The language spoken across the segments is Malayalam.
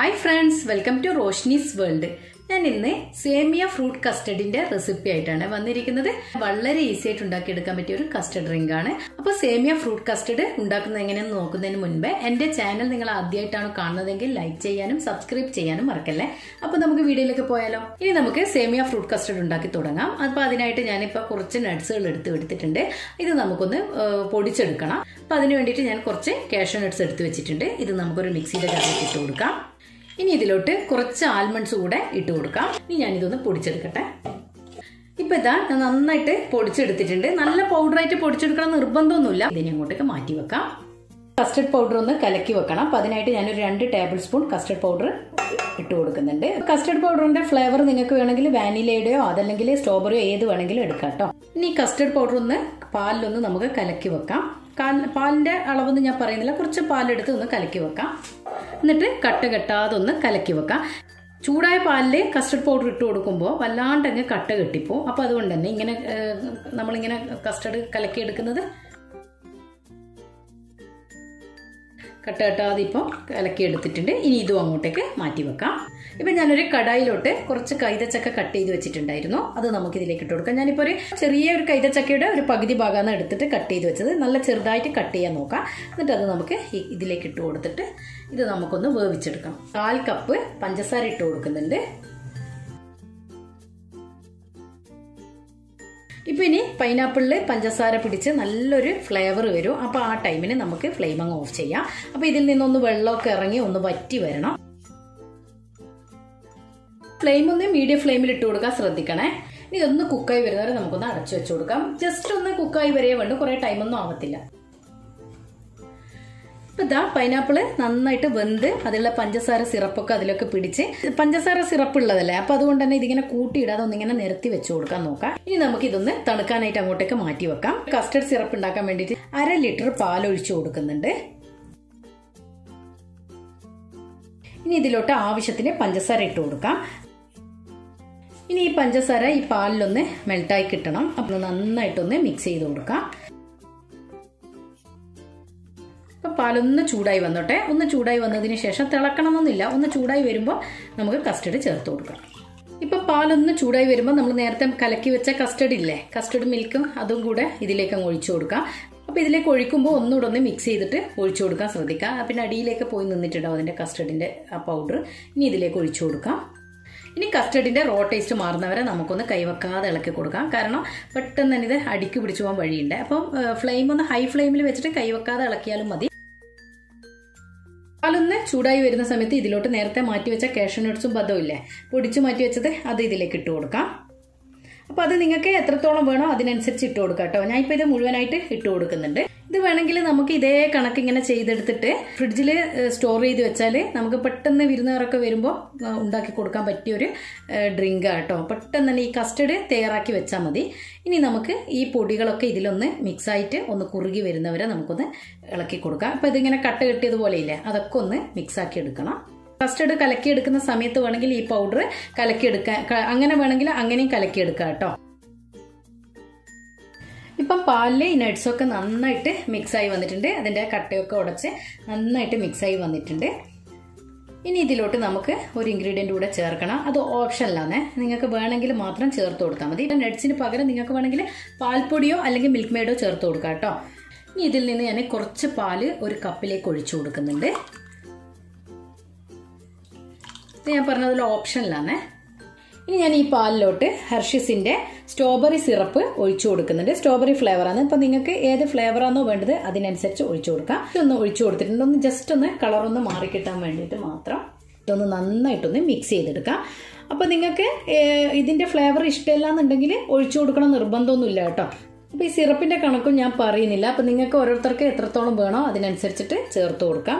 hi friends welcome to Roshni's world ഞാൻ ഇന്ന് സേമിയ ഫ്രൂട്ട് കസ്റ്റഡിന്റെ റെസിപ്പി ആയിട്ടാണ് വന്നിരിക്കുന്നത് വളരെ ഈസി ആയിട്ട് ഉണ്ടാക്കിയെടുക്കാൻ പറ്റിയ ഒരു കസ്റ്റഡ് ഡ്രിങ്ക് ആണ് അപ്പൊ സേമിയ ഫ്രൂട്ട് കസ്റ്റഡ് ഉണ്ടാക്കുന്നത് എങ്ങനെയെന്ന് നോക്കുന്നതിന് മുൻപ് എന്റെ ചാനൽ നിങ്ങൾ ആദ്യമായിട്ടാണ് കാണുന്നതെങ്കിൽ ലൈക്ക് ചെയ്യാനും സബ്സ്ക്രൈബ് ചെയ്യാനും മറക്കല്ലേ അപ്പൊ നമുക്ക് വീഡിയോയിലേക്ക് പോയാലോ ഇനി നമുക്ക് സേമിയ ഫ്രൂട്ട് കസ്റ്റഡ് ഉണ്ടാക്കി തുടങ്ങാം അപ്പൊ അതിനായിട്ട് ഞാനിപ്പോ കുറച്ച് നട്ട്സുകൾ എടുത്ത് എടുത്തിട്ടുണ്ട് ഇത് നമുക്കൊന്ന് ഏഹ്, പൊടിച്ചെടുക്കണം അപ്പൊ അതിന് വേണ്ടിയിട്ട് ഞാൻ കുറച്ച് കാഷ്യൂ നട്ട്സ് എടുത്ത് വെച്ചിട്ടുണ്ട് ഇത് നമുക്കൊരു മിക്സിയുടെ ജാറിലേക്ക് ഇട്ട് കൊടുക്കാം ഇനി ഇതിലോട്ട് കുറച്ച് ആൽമണ്ട്സ് കൂടെ ഇട്ട് കൊടുക്കാം ഇനി ഞാൻ ഇതൊന്ന് പൊടിച്ചെടുക്കട്ടെ ഇപ്പൊ ഇതാ ഞാൻ നന്നായിട്ട് പൊടിച്ചെടുത്തിട്ടുണ്ട് നല്ല പൗഡറായിട്ട് പൊടിച്ചെടുക്കണം നിർബന്ധമൊന്നുമില്ല ഇതിനെ അങ്ങോട്ടേക്ക് മാറ്റി വെക്കാം കസ്റ്റർഡ് പൗഡർ ഒന്ന് കലക്കി വെക്കണം അപ്പൊ അതിനായിട്ട് ഞാനൊരു രണ്ട് ടേബിൾ സ്പൂൺ കസ്റ്റർഡ് പൗഡർ ഇട്ട് കൊടുക്കുന്നുണ്ട് കസ്റ്റർഡ് പൗഡറിന്റെ ഫ്ലേവർ നിങ്ങൾക്ക് വേണമെങ്കിൽ വാനിലയുടെയോ അതല്ലെങ്കിൽ സ്ട്രോബെറിയോ ഏത് വേണമെങ്കിലും എടുക്കാം കേട്ടോ ഇനി കസ്റ്റർഡ് പൗഡർ ഒന്ന് പാലിലൊന്ന് നമുക്ക് കലക്കി വെക്കാം കാൽ- പാലിന്റെ അളവൊന്നും ഞാൻ പറയുന്നില്ല കുറച്ച് പാലെടുത്ത് ഒന്ന് കലക്കി വെക്കാം എന്നിട്ട് കട്ട കെട്ടാതെ ഒന്ന് കലക്കി വെക്കാം ചൂടായ പാലിൽ കസ്റ്റർഡ് പൗഡർ ഇട്ട് കൊടുക്കുമ്പോൾ വല്ലാണ്ട് അങ്ങ് കട്ട കെട്ടിപ്പോ അപ്പൊ അതുകൊണ്ട് തന്നെ ഇങ്ങനെ ഏഹ്, നമ്മളിങ്ങനെ കസ്റ്റർഡ് കലക്കി എടുക്കുന്നത് കട്ട കെട്ടാതെ ഇപ്പോൾ കലക്കി എടുത്തിട്ടുണ്ട് ഇനി ഇതും അങ്ങോട്ടേക്ക് മാറ്റി വെക്കാം ഇപ്പൊ ഞാനൊരു കടായിലോട്ട് കുറച്ച് കൈതച്ചക്ക കട്ട് ചെയ്ത് വെച്ചിട്ടുണ്ടായിരുന്നു അത് നമുക്ക് ഇതിലേക്ക് ഇട്ട് കൊടുക്കാം ഞാനിപ്പോൾ ഒരു ചെറിയ ഒരു കൈതച്ചക്കയുടെ ഒരു പകുതി ഭാഗമാണ് എടുത്തിട്ട് കട്ട് ചെയ്ത് വെച്ചത് നല്ല ചെറുതായിട്ട് കട്ട് ചെയ്യാൻ നോക്കാം എന്നിട്ട് അത് നമുക്ക് ഈ- ഇതിലേക്ക് ഇട്ട് കൊടുത്തിട്ട് ഇത് നമുക്കൊന്ന് വേവിച്ചെടുക്കാം കാൽ കപ്പ് പഞ്ചസാര ഇട്ട് കൊടുക്കുന്നുണ്ട് ഇപ്പൊ ഇനി പൈനാപ്പിളിൽ പഞ്ചസാര പിടിച്ച് നല്ലൊരു ഫ്ലേവർ വരും അപ്പൊ ആ ടൈമിന് നമുക്ക് ഫ്ലെയിം അങ്ങ് ഓഫ് ചെയ്യാം അപ്പൊ ഇതിൽ നിന്നൊന്ന് വെള്ളമൊക്കെ ഇറങ്ങി ഒന്ന് വറ്റി വരണം ഫ്ലെയിം ഒന്ന് മീഡിയം ഫ്ലെയിമിൽ ഇട്ട് കൊടുക്കാൻ ശ്രദ്ധിക്കണേ ഇനി ഇതൊന്ന് കുക്കായി വരുന്നവരെ നമുക്കൊന്ന് അടച്ചു വെച്ച് കൊടുക്കാം ജസ്റ്റ് ഒന്ന് കുക്കായി വരേ വേണ്ട കുറെ ടൈമൊന്നും ആവത്തില്ല ഇപ്പൊ ഇതാ പൈനാപ്പിള് നന്നായിട്ട് വെന്ത് അതിലുള്ള പഞ്ചസാര സിറപ്പൊക്കെ അതിലൊക്കെ പിടിച്ച് പഞ്ചസാര സിറപ്പ് ഉള്ളതല്ലേ അപ്പൊ അതുകൊണ്ട് തന്നെ ഇതിങ്ങനെ കൂട്ടിയിടാതെ ഒന്നിങ്ങനെ നിരത്തി വെച്ച് കൊടുക്കാൻ നോക്കാം ഇനി നമുക്ക് ഇതൊന്ന് തണുക്കാനായിട്ട് അങ്ങോട്ടേക്ക് മാറ്റി വെക്കാം കസ്റ്റർഡ് സിറപ്പ് ഉണ്ടാക്കാൻ വേണ്ടിയിട്ട് അര ലിറ്റർ പാൽ ഒഴിച്ചു കൊടുക്കുന്നുണ്ട് ഇനി ഇതിലോട്ട് ആവശ്യത്തിന് പഞ്ചസാര ഇട്ട് കൊടുക്കാം ഇനി ഈ പഞ്ചസാര ഈ പാലിലൊന്ന് മെൽട്ടായി കിട്ടണം അപ്പൊ നന്നായിട്ടൊന്ന് മിക്സ് ചെയ്ത് കൊടുക്കാം അപ്പൊ പാലൊന്ന് ചൂടായി വന്നോട്ടെ ഒന്ന് ചൂടായി വന്നതിന് ശേഷം തിളക്കണമെന്നില്ല ഒന്ന് ചൂടായി വരുമ്പോൾ നമുക്ക് കസ്റ്റർഡ് ചേർത്ത് കൊടുക്കാം ഇപ്പൊ പാലൊന്ന് ചൂടായി വരുമ്പോൾ നമ്മൾ നേരത്തെ കലക്കി വെച്ച കസ്റ്റർഡ് ഇല്ലേ കസ്റ്റർഡ് മിൽക്കും അതും കൂടെ ഇതിലേക്ക് അങ്ങ് ഒഴിച്ചു കൊടുക്കാം അപ്പൊ ഇതിലേക്ക് ഒഴിക്കുമ്പോൾ ഒന്നുകൂടെ ഒന്ന് മിക്സ് ചെയ്തിട്ട് ഒഴിച്ചു കൊടുക്കാൻ ശ്രദ്ധിക്കുക പിന്നെ അടിയിലേക്ക് പോയി നിന്നിട്ടുണ്ടാവും അതിന്റെ കസ്റ്റർഡിന്റെ ആ പൗഡർ ഇനി ഇതിലേക്ക് ഒഴിച്ചു കൊടുക്കാം ഇനി കസ്റ്റർഡിന്റെ റോ ടേസ്റ്റ് മാറുന്നവരെ നമുക്കൊന്ന് കൈവെക്കാതെ ഇളക്കി കൊടുക്കാം കാരണം പെട്ടെന്ന് തന്നെ ഇത് അടിക്ക് പിടിച്ചു പോകാൻ വഴിയുണ്ട് അപ്പം ഫ്ലെയിം ഒന്ന് ഹൈ ഫ്ലെയിമിൽ വെച്ചിട്ട് കൈവെക്കാതെ ഇളക്കിയാലും മതി പാലൊന്ന് ചൂടായി വരുന്ന സമയത്ത് ഇതിലോട്ട് നേരത്തെ മാറ്റി വെച്ച കാഷ്യൂ നട്ട്സും ബദവും ഇല്ലേ പൊടിച്ചു മാറ്റി വെച്ചത് അത് ഇതിലേക്ക് ഇട്ട് കൊടുക്കാം അപ്പൊ അത് നിങ്ങൾക്ക് എത്രത്തോളം വേണോ അതിനനുസരിച്ച് ഇട്ട് കൊടുക്കാം കേട്ടോ ഞാൻ ഇപ്പൊ ഇത് മുഴുവനായിട്ട് ഇട്ട് കൊടുക്കുന്നുണ്ട് ഇത് വേണമെങ്കിൽ നമുക്ക് ഇതേ കണക്ക് ഇങ്ങനെ ചെയ്തെടുത്തിട്ട് ഫ്രിഡ്ജിൽ സ്റ്റോർ ചെയ്ത് വെച്ചാൽ നമുക്ക് പെട്ടെന്ന് വിരുന്നുകാരൊക്കെ വരുമ്പോൾ ഉണ്ടാക്കി കൊടുക്കാൻ പറ്റിയൊരു ഡ്രിങ്ക് കേട്ടോ പെട്ടെന്ന് തന്നെ ഈ കസ്റ്റഡ് തയ്യാറാക്കി വെച്ചാൽ മതി ഇനി നമുക്ക് ഈ പൊടികളൊക്കെ ഇതിലൊന്ന് മിക്സ് ആയിട്ട് ഒന്ന് കുറുകി വരുന്നവരെ നമുക്കൊന്ന് ഇളക്കി കൊടുക്കാം അപ്പൊ ഇതിങ്ങനെ കട്ട കെട്ടിയതുപോലെ ഇല്ലേ അതൊക്കെ ഒന്ന് മിക്സ് ആക്കി എടുക്കണം കസ്റ്റർഡ് കലക്കിയെടുക്കുന്ന സമയത്ത് വേണമെങ്കിൽ ഈ പൗഡർ കലക്കിയെടുക്കാൻ ക- അങ്ങനെ വേണമെങ്കിൽ അങ്ങനെയും കലക്കിയെടുക്കാം കേട്ടോ ഇപ്പം പാലില് ഈ nuts ഒക്കെ നന്നായിട്ട് മിക്സ് ആയി വന്നിട്ടുണ്ട് അതിന്റെ കട്ടയൊക്കെ ഉടച്ച് നന്നായിട്ട് മിക്സ് ആയി വന്നിട്ടുണ്ട് ഇനി ഇതിലോട്ട് നമുക്ക് ഒരു ഇൻഗ്രീഡിയൻ്റ് കൂടെ ചേർക്കണം അത് ഓപ്ഷനിലാണ് നിങ്ങൾക്ക് വേണമെങ്കിൽ മാത്രം ചേർത്ത് കൊടുത്താൽ മതി നട്ട്സിന് പകരം നിങ്ങൾക്ക് വേണമെങ്കിൽ പാൽപ്പൊടിയോ അല്ലെങ്കിൽ മിൽക്ക് മെയ്ഡോ ചേർത്ത് കൊടുക്കാം കേട്ടോ ഇനി ഇതിൽ നിന്ന് ഞാൻ കുറച്ച് പാല് ഒരു കപ്പിലേക്ക് ഒഴിച്ചു കൊടുക്കുന്നുണ്ട് ഇത് ഞാൻ പറഞ്ഞതിൽ ഓപ്ഷനിലാണ് ഇനി ഞാൻ ഈ പാലിലോട്ട് ഹെർഷിസിന്റെ സ്ട്രോബെറി സിറപ്പ് ഒഴിച്ചു കൊടുക്കുന്നുണ്ട് സ്ട്രോബെറി ഫ്ലേവറാണ് ഇപ്പൊ നിങ്ങൾക്ക് ഏത് ഫ്ലേവറാണോ വേണ്ടത് അതിനനുസരിച്ച് ഒഴിച്ചു കൊടുക്കാം ഇതൊന്ന് ഒഴിച്ചു കൊടുത്തിട്ടുണ്ട് ഒന്ന് ജസ്റ്റ് ഒന്ന് കളർ ഒന്ന് മാറിക്കിട്ടാൻ വേണ്ടിയിട്ട് മാത്രം ഇതൊന്ന് നന്നായിട്ടൊന്ന് മിക്സ് ചെയ്തെടുക്കാം അപ്പൊ നിങ്ങൾക്ക് ഏഹ്, ഇതിന്റെ ഫ്ലേവർ ഇഷ്ടമല്ല എന്നുണ്ടെങ്കിൽ ഒഴിച്ചു കൊടുക്കണം നിർബന്ധമൊന്നുമില്ല കേട്ടോ അപ്പൊ ഈ സിറപ്പിന്റെ കണക്കും ഞാൻ പറയുന്നില്ല അപ്പൊ നിങ്ങൾക്ക് ഓരോരുത്തർക്ക് എത്രത്തോളം വേണോ അതിനനുസരിച്ചിട്ട് ചേർത്ത് കൊടുക്കാം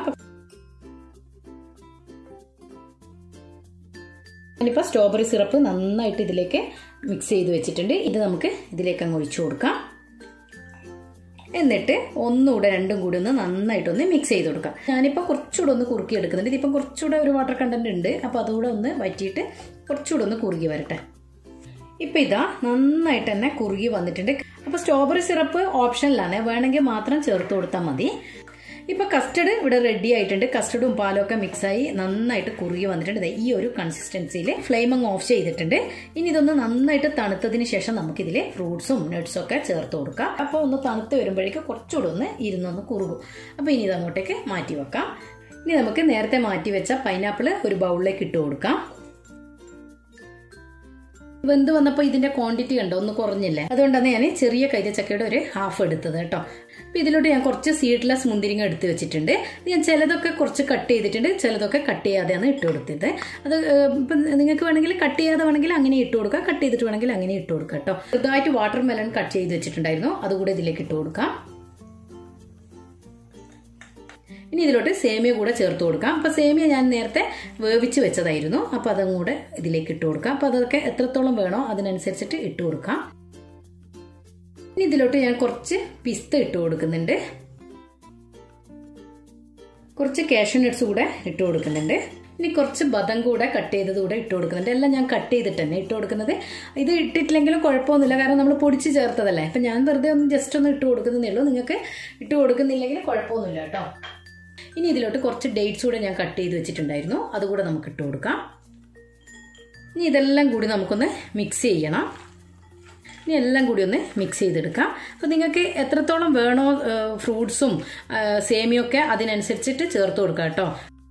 ഞാനിപ്പോൾ സ്ട്രോബെറി സിറപ്പ് നന്നായിട്ട് ഇതിലേക്ക് മിക്സ് ചെയ്ത് വെച്ചിട്ടുണ്ട് ഇത് നമുക്ക് ഇതിലേക്ക് അങ്ങ് ഒഴിച്ചു കൊടുക്കാം എന്നിട്ട് ഒന്നുകൂടെ രണ്ടും കൂടി ഒന്ന് നന്നായിട്ടൊന്ന് മിക്സ് ചെയ്ത് കൊടുക്കാം ഞാനിപ്പോൾ കുറച്ചുകൂടെ ഒന്ന് കുറുക്കി എടുക്കുന്നുണ്ട് ഇതിപ്പം കുറച്ചുകൂടെ ഒരു വാട്ടർ കണ്ടന്റ് ഉണ്ട് അപ്പോൾ അതുകൂടെ ഒന്ന് വറ്റിയിട്ട് കുറച്ചുകൂടെ ഒന്ന് കുറുകി വരട്ടെ ഇപ്പം ഇതാ നന്നായിട്ട് തന്നെ കുറുകി വന്നിട്ടുണ്ട് അപ്പോൾ സ്ട്രോബെറി സിറപ്പ് ഓപ്ഷനിലാണ് വേണമെങ്കിൽ മാത്രം ചേർത്ത് കൊടുത്താൽ മതി ഇപ്പൊ കസ്റ്റഡ് ഇവിടെ റെഡി ആയിട്ടുണ്ട് കസ്റ്റഡും പാലും ഒക്കെ മിക്സായി നന്നായിട്ട് കുറുകി വന്നിട്ടുണ്ട് ദേ ഈ ഒരു കൺസിസ്റ്റൻസിയിൽ ഫ്ലെയിം അങ്ങ് ഓഫ് ചെയ്തിട്ടുണ്ട് ഇനി ഇതൊന്ന് നന്നായിട്ട് തണുത്തതിന് ശേഷം നമുക്കിതിൽ ഫ്രൂട്ട്സും നട്ട്സും ഒക്കെ ചേർത്ത് കൊടുക്കാം അപ്പോൾ ഒന്ന് തണുത്ത് വരുമ്പോഴേക്കും കുറച്ചുകൂടെ ഒന്ന് ഇരുന്നൊന്ന് കുറുകും അപ്പോൾ ഇനി ഇത് അങ്ങോട്ടേക്ക് മാറ്റി വെക്കാം ഇനി നമുക്ക് നേരത്തെ മാറ്റി വെച്ച പൈനാപ്പിൾ ഒരു ബൗളിലേക്ക് ഇട്ട് കൊടുക്കാം വെന്ത് വന്നപ്പോൾ ഇതിന്റെ ക്വാണ്ടിറ്റി കണ്ടോ ഒന്ന് കുറഞ്ഞില്ലേ അതുകൊണ്ടാണ് ഞാൻ ചെറിയ കൈതച്ചക്കയുടെ ഒരു ഹാഫ് എടുത്തത് കേട്ടോ അപ്പം ഇതിലോട്ട് ഞാൻ കുറച്ച് സീഡ്ലെസ് മുന്തിരിങ്ങ എടുത്ത് വെച്ചിട്ടുണ്ട് ഇത് ഞാൻ ചിലതൊക്കെ കുറച്ച് കട്ട് ചെയ്തിട്ടുണ്ട് ചിലതൊക്കെ കട്ട് ചെയ്യാതെയാണ് ഇട്ട് കൊടുത്തത് അത് ഇപ്പം നിങ്ങൾക്ക് വേണമെങ്കിൽ കട്ട് ചെയ്യാതെ വേണമെങ്കിൽ അങ്ങനെ ഇട്ട് കൊടുക്കുക കട്ട് ചെയ്തിട്ട് വേണമെങ്കിൽ അങ്ങനെ ഇട്ട് കൊടുക്കുക കേട്ടോ ചെറുതായിട്ട് വാട്ടർ മെലൺ കട്ട് ചെയ്ത് വെച്ചിട്ടുണ്ടായിരുന്നു അതുകൂടെ ഇതിലേക്ക് ഇട്ട് കൊടുക്കാം ഇനി ഇതിലോട്ട് സേമിയ കൂടെ ചേർത്ത് കൊടുക്കാം അപ്പോൾ സേമിയ ഞാൻ നേരത്തെ വേവിച്ച് വെച്ചതായിരുന്നു അപ്പോൾ അതും കൂടെ ഇതിലേക്ക് ഇട്ട് കൊടുക്കാം അപ്പോൾ അതൊക്കെ എത്രത്തോളം വേണോ അതിനനുസരിച്ചിട്ട് ഇട്ട് കൊടുക്കാം ഇനി ഇതിലോട്ട് ഞാൻ കുറച്ച് പിസ്ത ഇട്ട് കൊടുക്കുന്നുണ്ട് കുറച്ച് കാഷ്യൂ നട്ട്സ് കൂടെ ഇട്ട് കൊടുക്കുന്നുണ്ട് ഇനി കുറച്ച് ബദം കൂടെ കട്ട് ചെയ്തത് കൂടെ ഇട്ട് കൊടുക്കുന്നുണ്ട് എല്ലാം ഞാൻ കട്ട് ചെയ്തിട്ട് തന്നെ ഇട്ട് കൊടുക്കുന്നത് ഇത് ഇട്ടിട്ടില്ലെങ്കിലും കുഴപ്പമൊന്നുമില്ല കാരണം നമ്മൾ പൊടിച്ച് ചേർത്തതല്ലേ അപ്പം ഞാൻ വെറുതെ ഒന്ന് ജസ്റ്റ് ഒന്ന് ഇട്ട് കൊടുക്കുന്നതേ ഉള്ളൂ നിങ്ങൾക്ക് ഇട്ട് കൊടുക്കുന്നില്ലെങ്കിൽ കുഴപ്പമൊന്നുമില്ല കേട്ടോ ഇനി ഇതിലോട്ട് കുറച്ച് ഡേറ്റ്സ് കൂടെ ഞാൻ കട്ട് ചെയ്ത് വെച്ചിട്ടുണ്ടായിരുന്നു അതുകൂടെ നമുക്ക് ഇട്ട് കൊടുക്കാം ഇനി ഇതെല്ലാം കൂടി നമുക്കൊന്ന് മിക്സ് ചെയ്യണം ഇനി എല്ലാം കൂടി ഒന്ന് മിക്സ് ചെയ്തെടുക്കാം അപ്പോൾ നിങ്ങൾക്ക് എത്രത്തോളം വേണോ ഫ്രൂട്ട്സും സേമിയൊക്കെ അതിനനുസരിച്ചിട്ട് ചേർത്ത് കൊടുക്കാം കേട്ടോ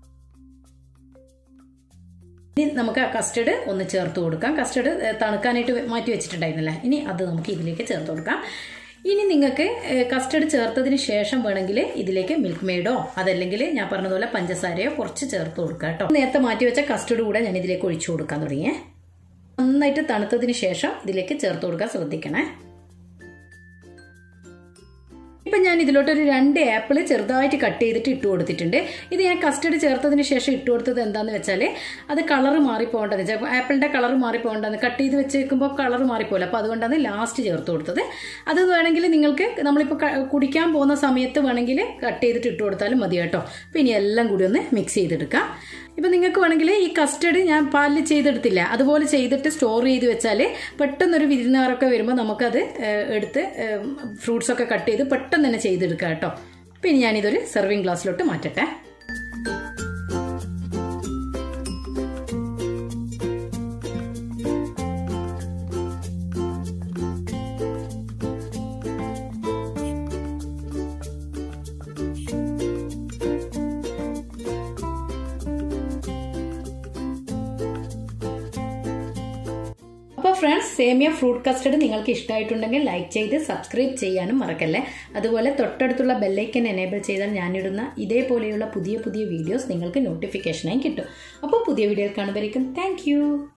ഇനി നമുക്ക് ആ കസ്റ്റഡ് ഒന്ന് ചേർത്ത് കൊടുക്കാം കസ്റ്റഡ് തണുക്കാനായിട്ട് മാറ്റി വെച്ചിട്ടുണ്ടായിരുന്നില്ല ഇനി അത് നമുക്ക് ഇതിലേക്ക് ചേർത്ത് കൊടുക്കാം ഇനി നിങ്ങൾക്ക് കസ്റ്റഡ് ചേർത്തതിന് ശേഷം വേണമെങ്കിൽ ഇതിലേക്ക് മിൽക്ക് മെയ്ഡോ അതല്ലെങ്കിൽ ഞാൻ പറഞ്ഞതുപോലെ പഞ്ചസാരയോ കുറച്ച് ചേർത്ത് കൊടുക്കുക കേട്ടോ നേരത്തെ മാറ്റി വെച്ച കസ്റ്റഡ് കൂടെ ഞാൻ ഇതിലേക്ക് ഒഴിച്ചു കൊടുക്കാൻ തുടങ്ങിയേ നന്നായിട്ട് തണുത്തതിന് ശേഷം ഇതിലേക്ക് ചേർത്ത് കൊടുക്കാൻ ശ്രദ്ധിക്കണേ ഇപ്പം ഞാൻ ഇതിലോട്ട് ഒരു രണ്ട് ആപ്പിൾ ചെറുതായിട്ട് കട്ട് ചെയ്തിട്ട് ഇട്ട് കൊടുത്തിട്ടുണ്ട് ഇത് ഞാൻ കസ്റ്റഡ് ചേർത്തതിന് ശേഷം ഇട്ട് കൊടുത്തത് എന്താണെന്ന് വെച്ചാൽ അത് കളർ മാറിപ്പോകേണ്ടത് ചിലപ്പോൾ ആപ്പിളിൻ്റെ കളർ മാറിപ്പോകേണ്ടത് കട്ട് ചെയ്ത് വെച്ച് വെക്കുമ്പോൾ കളർ മാറിപ്പോകില്ല അപ്പോൾ അതുകൊണ്ടാണ് ലാസ്റ്റ് ചേർത്ത് കൊടുത്തത് അത് വേണമെങ്കിൽ നിങ്ങൾക്ക് നമ്മളിപ്പോൾ കുടിക്കാൻ പോകുന്ന സമയത്ത് വേണമെങ്കിൽ കട്ട് ചെയ്തിട്ട് ഇട്ട് കൊടുത്താലും മതി കേട്ടോ അപ്പോൾ ഇനി എല്ലാം കൂടി ഒന്ന് മിക്സ് ചെയ്തെടുക്കാം ഇപ്പം നിങ്ങൾക്ക് വേണമെങ്കിൽ ഈ കസ്റ്റഡ് ഞാൻ പാലിൽ ചെയ്തെടുത്തില്ല അതുപോലെ ചെയ്തിട്ട് സ്റ്റോർ ചെയ്ത് വെച്ചാൽ പെട്ടെന്നൊരു വിരുന്നുകാരൊക്കെ വരുമ്പോൾ നമുക്കത് എടുത്ത് ഫ്രൂട്ട്സൊക്കെ കട്ട് ചെയ്ത് പെട്ടെന്ന് തന്നെ ചെയ്തെടുക്കാം കേട്ടോ പിന്നെ ഞാനിതൊരു സെർവിങ് ഗ്ലാസ്സിലോട്ട് മാറ്റട്ടെ അപ്പോൾ ഫ്രണ്ട്സ് സേമിയ ഫ്രൂട്ട് കസ്റ്റഡ് നിങ്ങൾക്ക് ഇഷ്ടമായിട്ടുണ്ടെങ്കിൽ ലൈക്ക് ചെയ്ത് സബ്സ്ക്രൈബ് ചെയ്യാനും മറക്കല്ലേ അതുപോലെ തൊട്ടടുത്തുള്ള ബെല്ലൈക്കൻ എനേബിൾ ചെയ്താൽ ഞാനിടുന്ന ഇതേപോലെയുള്ള പുതിയ പുതിയ വീഡിയോസ് നിങ്ങൾക്ക് നോട്ടിഫിക്കേഷനായി കിട്ടും അപ്പോൾ പുതിയ വീഡിയോയിൽ കാണുമ്പോഴേക്കും താങ്ക്